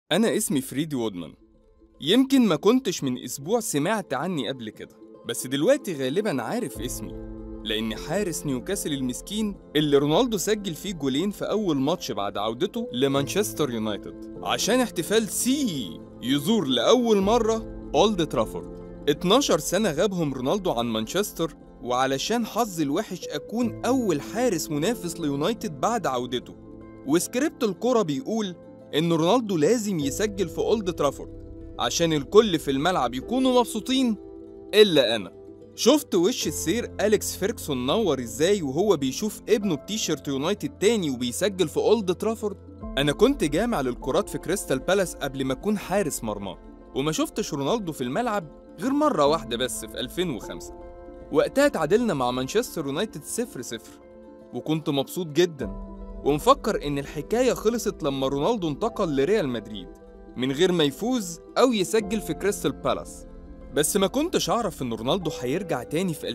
أنا اسمي فريدي وودمان يمكن ما كنتش من أسبوع سمعت عني قبل كده بس دلوقتي غالبا عارف اسمي لأني حارس نيوكاسل المسكين اللي رونالدو سجل فيه جولين في أول ماتش بعد عودته لمانشستر يونايتد عشان احتفال سي يزور لأول مرة أولد ترافورد 12 سنة غابهم رونالدو عن مانشستر وعلشان حظي الوحش أكون أول حارس منافس ليونايتد بعد عودته وسكريبت الكرة بيقول إن رونالدو لازم يسجل في أولد ترافورد عشان الكل في الملعب يكونوا مبسوطين إلا أنا شفت وش السير أليكس فيركسون نور إزاي وهو بيشوف ابنه بتيشيرت يونايتد تاني وبيسجل في أولد ترافورد أنا كنت جامع للكرات في كريستال بالاس قبل ما أكون حارس مرمى وما شفتش رونالدو في الملعب غير مرة واحدة بس في 2005 وقتها تعادلنا مع مانشستر يونايتد 0-0 وكنت مبسوط جدا ومفكر إن الحكاية خلصت لما رونالدو انتقل لريال مدريد من غير ما يفوز أو يسجل في كريستال بالاس بس ما كنتش أعرف إن رونالدو هيرجع تاني في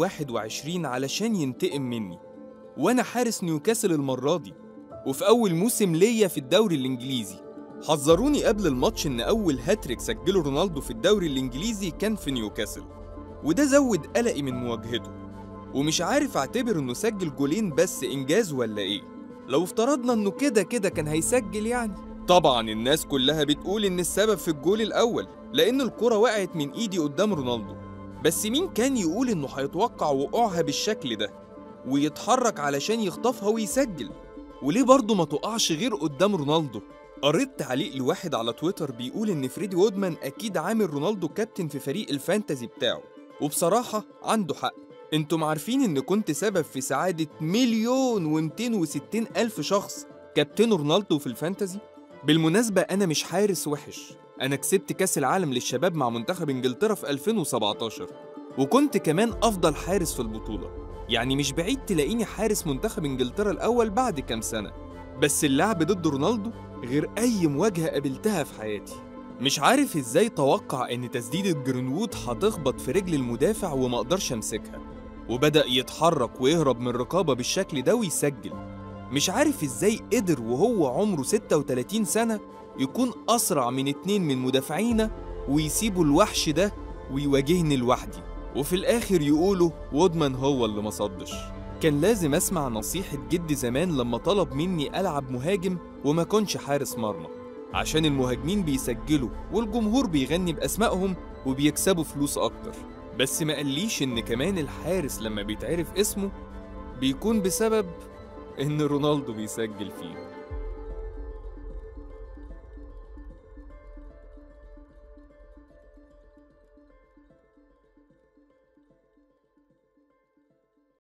2021 علشان ينتقم مني وأنا حارس نيوكاسل المرة دي وفي أول موسم ليا في الدوري الإنجليزي حذروني قبل الماتش إن أول هاتريك سجله رونالدو في الدوري الإنجليزي كان في نيوكاسل وده زود قلقي من مواجهته ومش عارف أعتبر إنه سجل جولين بس إنجاز ولا إيه لو افترضنا إنه كده كده كان هيسجل يعني طبعا الناس كلها بتقول إن السبب في الجول الأول لأن الكرة وقعت من إيدي قدام رونالدو بس مين كان يقول إنه هيتوقع وقوعها بالشكل ده ويتحرك علشان يخطفها ويسجل وليه برضه ما تقعش غير قدام رونالدو قريت تعليق لواحد على تويتر بيقول إن فريدي وودمان أكيد عامل رونالدو كابتن في فريق الفانتازي بتاعه وبصراحة عنده حق انتم عارفين ان كنت سبب في سعادة مليون ومتين وستين ألف شخص كابتنوا رونالدو في الفانتازي بالمناسبة أنا مش حارس وحش أنا كسبت كأس العالم للشباب مع منتخب إنجلترا في 2017 وكنت كمان أفضل حارس في البطولة يعني مش بعيد تلاقيني حارس منتخب إنجلترا الأول بعد كام سنة بس اللعب ضد رونالدو غير أي مواجهة قابلتها في حياتي مش عارف ازاي توقع ان تسديدة جرينوود هتخبط في رجل المدافع وما اقدرش امسكها وبدأ يتحرك ويهرب من الرقابة بالشكل ده ويسجل مش عارف ازاي قدر وهو عمره 36 سنة يكون أسرع من اتنين من مدافعينا ويسيبوا الوحش ده ويواجهني لوحدي وفي الآخر يقولوا وودمان هو اللي مصدش كان لازم أسمع نصيحة جدي زمان لما طلب مني ألعب مهاجم وما كنش حارس مرمى عشان المهاجمين بيسجلوا والجمهور بيغني بأسمائهم وبيكسبوا فلوس أكتر بس ما قاليش إن كمان الحارس لما بيتعرف اسمه بيكون بسبب إن رونالدو بيسجل فيه